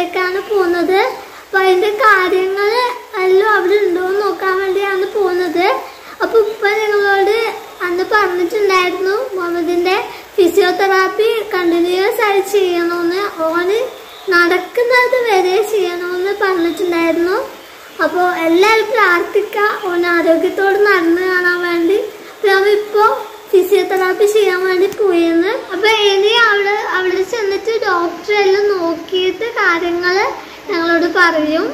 ഹോസ്പിറ്റലിലേക്കാണ് പോകുന്നത് അപ്പൊ അതിന്റെ കാര്യങ്ങൾ എല്ലാം അവിടെ ഉണ്ടോ എന്ന് നോക്കാൻ വേണ്ടിയാണ് പോകുന്നത് അപ്പൊ ഉപ്പ ഞങ്ങളോട് അന്ന് പറഞ്ഞിട്ടുണ്ടായിരുന്നു മുഹമ്മദിന്റെ ഫിസിയോതെറാപ്പി കണ്ടിന്യൂസ് ആയി ചെയ്യണമെന്ന് ഓന് നടക്കുന്നത് വരെ ചെയ്യണമെന്ന് പറഞ്ഞിട്ടുണ്ടായിരുന്നു അപ്പോൾ എല്ലാവരും പ്രാർത്ഥിക്കുക ഓൻ ആരോഗ്യത്തോട് നടന്ന് കാണാൻ വേണ്ടി അപ്പൊ അവൻ ഇപ്പോ ഫിസിയോതെറാപ്പി ചെയ്യാൻ വേണ്ടി പോയെന്ന് അപ്പൊ ഇനി അവിടെ അവിടെ ചെന്നിട്ട് ഡോക്ടർ എല്ലാം നോക്കിയിട്ട് കാര്യങ്ങൾ ഞങ്ങളോട് പറയും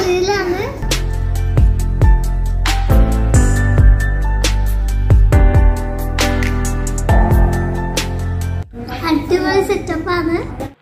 മുറിയിലാണ് അടിപൊളി സെറ്റപ്പാണ്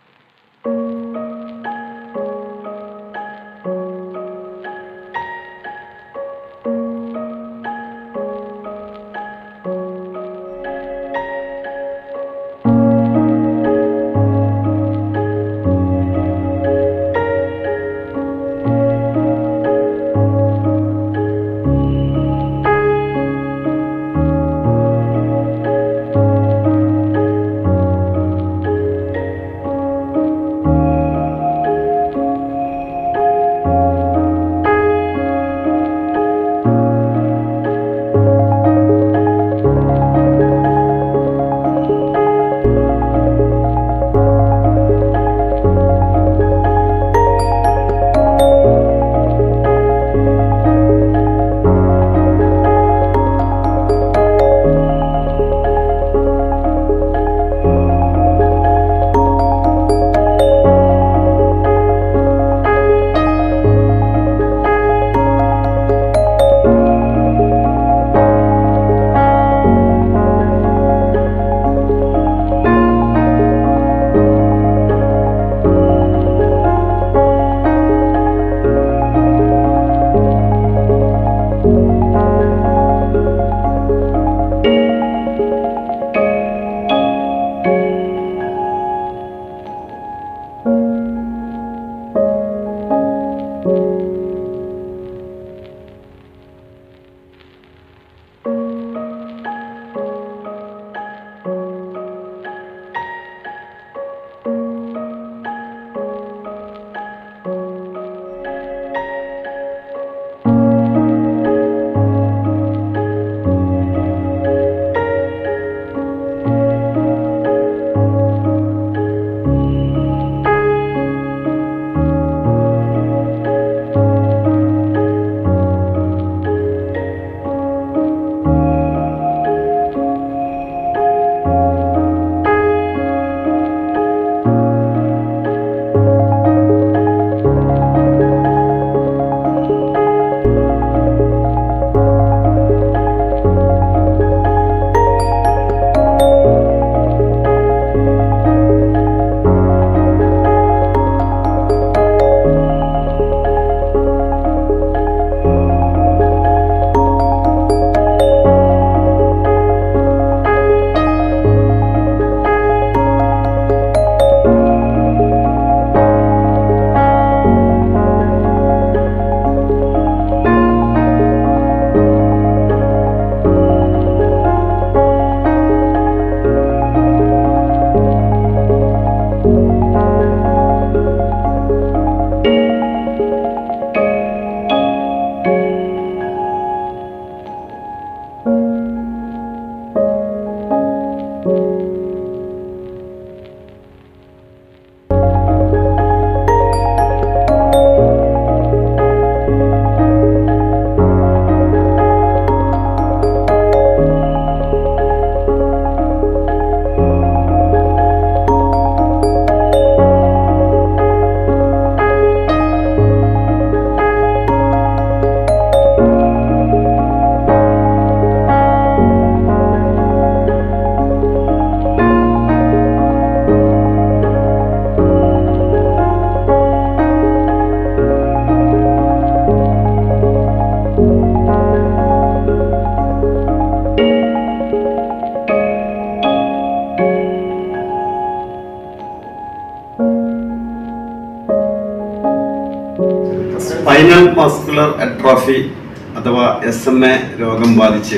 സ്പൈനൽ മസ്കുലർ അട്രോഫി അഥവാ എസ് എം എ രോഗം ബാധിച്ച്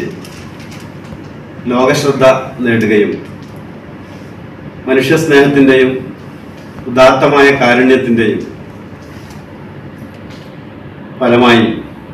ലോകശ്രദ്ധ നേടുകയും മനുഷ്യ സ്നേഹത്തിൻ്റെയും ഉദാത്തമായ കാരുണ്യത്തിൻ്റെയും ഫലമായി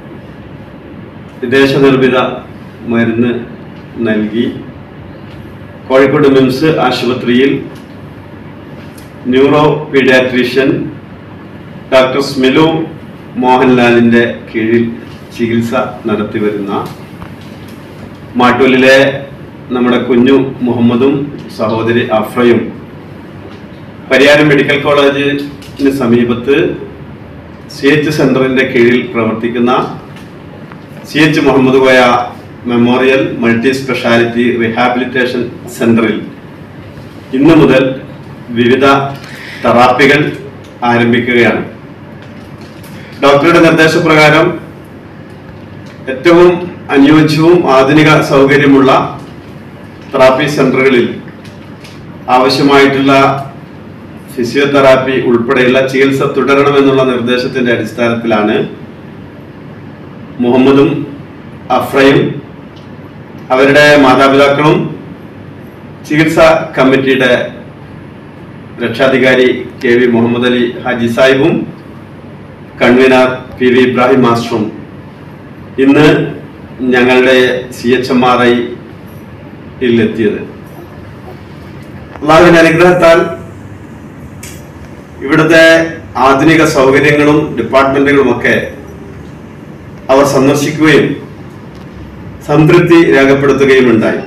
വിദേശ നിർമ്മിത മരുന്ന് നൽകി കോഴിക്കോട് മിംസ് ആശുപത്രിയിൽ ന്യൂറോ പീഡിയാട്രീഷ്യൻ ഡോക്ടർ സ്മിലു മോഹൻലാലിൻ്റെ കീഴിൽ ചികിത്സ നടത്തി വരുന്ന മാട്ടൂലിലെ നമ്മുടെ കുഞ്ഞു മുഹമ്മദും സഹോദരി അഫ്രയും പരിയാരം മെഡിക്കൽ കോളേജിന് സമീപത്ത് സി എച്ച് സെന്ററിന്റെ കീഴിൽ പ്രവർത്തിക്കുന്ന C H Muhammad Koya memorial multi speciality rehabilitation സെന്ററിൽ ഇന്നു മുതൽ വിവിധ തെറാപ്പികൾ ആരംഭിക്കുകയാണ് ഡോക്ടറുടെ നിർദ്ദേശപ്രകാരം ഏറ്റവും അനുയോജ്യവും ആധുനിക സൗകര്യമുള്ള തെറാപ്പി സെന്ററുകളിൽ ആവശ്യമായിട്ടുള്ള ഫിസിയോതെറാപ്പി ഉൾപ്പെടെയുള്ള ചികിത്സ തുടരണമെന്നുള്ള നിർദ്ദേശത്തിന്റെ അടിസ്ഥാനത്തിലാണ് മുഹമ്മദും അഫ്രയും അവരുടെ മാതാപിതാക്കളും ചികിത്സാ കമ്മിറ്റിയുടെ രക്ഷാധികാരി കെ വി മുഹമ്മദ് അലി ഹാജി സാഹിബും കൺവീനർ പി വി ഇബ്രാഹിം മാസ്റ്ററും ഇന്ന് ഞങ്ങളുടെ സി എച്ച് എം ആർ ഐയിൽ എത്തിയത് അള്ളാഹുവിന്റെ അനുഗ്രഹത്താൽ ഇവിടുത്തെ ആധുനിക സൗകര്യങ്ങളും ഡിപ്പാർട്ട്മെന്റുകളും ഒക്കെ അവർ സന്ദർശിക്കുകയും സംതൃപ്തി രേഖപ്പെടുത്തുകയും ഉണ്ടായി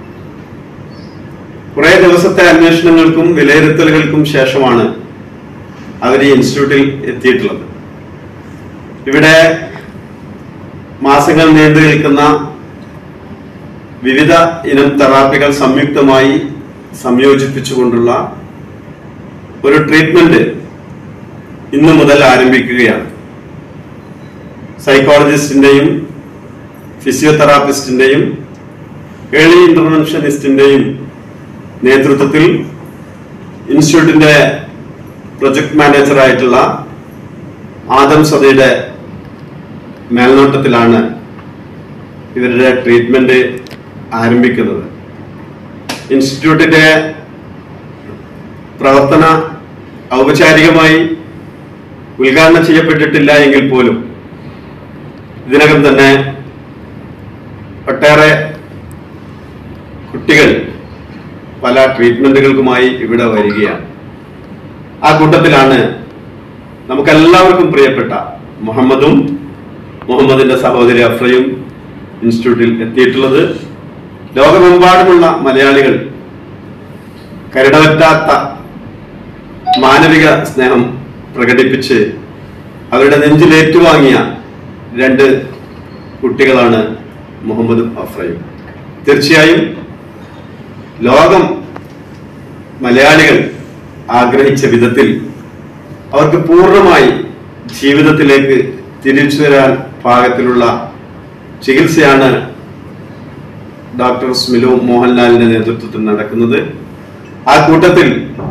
കുറെ ദിവസത്തെ അന്വേഷണങ്ങൾക്കും വിലയിരുത്തലുകൾക്കും ശേഷമാണ് അവർ ഈ ഇൻസ്റ്റിറ്റ്യൂട്ടിൽ എത്തിയിട്ടുള്ളത് ഇവിടെ മാസങ്ങൾ നീണ്ടു നിൽക്കുന്ന വിവിധ ഇനം തെറാപ്പികൾ സംയുക്തമായി സംയോജിപ്പിച്ചുകൊണ്ടുള്ള ഒരു ട്രീറ്റ്മെന്റ് ഇന്നു മുതൽ ആരംഭിക്കുകയാണ് സൈക്കോളജിസ്റ്റിന്റെയും ഫിസിയോതെറാപ്പിസ്റ്റിന്റെയും ഏർലി ഇന്റർവെൻഷനിസ്റ്റിന്റെയും നേതൃത്വത്തിൽ ഇൻസ്റ്റിറ്റ്യൂട്ടിന്റെ പ്രൊജക്ട് മാനേജറായിട്ടുള്ള ആദം സദയുടെ മേൽനോട്ടത്തിലാണ് ഇവരുടെ ട്രീറ്റ്മെന്റ് ആരംഭിക്കുന്നത് ഇൻസ്റ്റിറ്റ്യൂട്ടിന്റെ പ്രവർത്തന ഔപചാരികമായി ഉദ്ഘാടനം ചെയ്യപ്പെട്ടിട്ടില്ല എങ്കിൽ പോലും ഇതിനകം തന്നെ ഒട്ടേറെ കുട്ടികൾ പല ട്രീറ്റ്മെന്റുകൾക്കുമായി ഇവിടെ വരികയാണ് ആ കൂട്ടത്തിലാണ് നമുക്കെല്ലാവർക്കും പ്രിയപ്പെട്ട മുഹമ്മദും മുഹമ്മദിന്റെ സഹോദരി അഫ്രയും ഇൻസ്റ്റിറ്റ്യൂട്ടിൽ എത്തിയിട്ടുള്ളത് ലോകമെമ്പാടുമുള്ള മലയാളികൾ കരുടവറ്റാത്ത മാനവിക സ്നേഹം പ്രകടിപ്പിച്ച് അവരുടെ നെഞ്ചിൽ ഏറ്റുവാങ്ങിയ രണ്ട് കുട്ടികളാണ് മുഹമ്മദും അഫ്രയും തീർച്ചയായും ലോകം മലയാളികൾ ആഗ്രഹിച്ച വിധത്തിൽ അവർക്ക് പൂർണ്ണമായി ജീവിതത്തിലേക്ക് തിരിച്ചു വരാൻ പാകത്തിലുള്ള ചികിത്സയാണ് ഡോക്ടർ സ്മിലു മോഹൻലാലിന്റെ നേതൃത്വത്തിൽ നടക്കുന്നത് ആ കൂട്ടത്തിൽ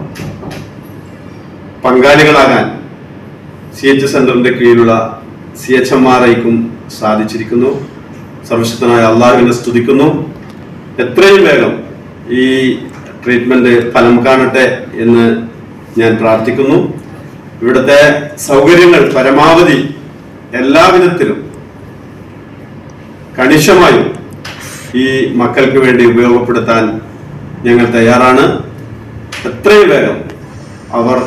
പങ്കാളികളാകാൻ സി എച്ച് സെന്ററിന്റെ കീഴിലുള്ള സി എച്ച് എം ആർ ഐക്കും സാധിച്ചിരിക്കുന്നു സർവശക്തനായ അള്ളാഹുവിനെ സ്തുതിക്കുന്നു എത്രയും വേഗം ഈ ട്രീറ്റ്മെന്റ് ഫലം കാണട്ടെ എന്ന് ഞാൻ പ്രാർത്ഥിക്കുന്നു ഇവിടുത്തെ സൗകര്യങ്ങൾ പരമാവധി എല്ലാവിധത്തിലും കണിശമായും ഈ മക്കൾക്ക് വേണ്ടി ഉപയോഗപ്പെടുത്താൻ ഞങ്ങൾ തയ്യാറാണ് എത്രയും വേഗം അവർ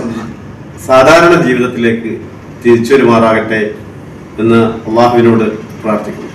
സാധാരണ ജീവിതത്തിലേക്ക് തിരിച്ചു വരുമാറാകട്ടെ എന്ന് അള്ളാഹുവിനോട് പ്രാർത്ഥിക്കുന്നു